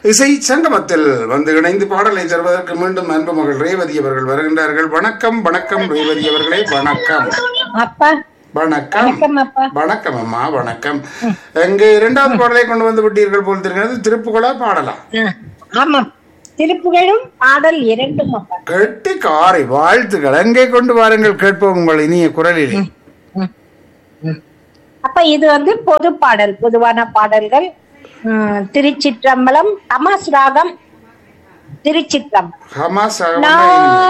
இசை சங்கமத்தில் வந்து இணைந்து பாடலை தருவதற்கு மீண்டும் அன்பு மகள் ரேவதி அவர்கள் வருகின்றார்கள் வணக்கம் வணக்கம் ரேவதி அவர்களே வணக்கம் அப்பா வணக்கம் வணக்கம் அப்பா வணக்கம் அம்மா வணக்கம் எங்க இரண்டாவது பாடலை கொண்டு வந்து விட்டீர்கள் போல் தெரிகிறது திருப்புகழா பாடலாம் ஆ, ஆமாம் திருப்புகழும் பாடல் இரண்டும் அப்பா கெட்டி காரை வாழ்த்துக்கள் எங்கே கொண்டு வாருங்கள் கேட்போம் உங்கள் இனிய குரலில் அப்ப இது வந்து பொது பாடல் பொதுவான பாடல்கள் ம், திருச்சிற்றம்பலம் தமாஸ் ராகம் திருச்சிற்றம்பலம் ஹமாஸ் நான்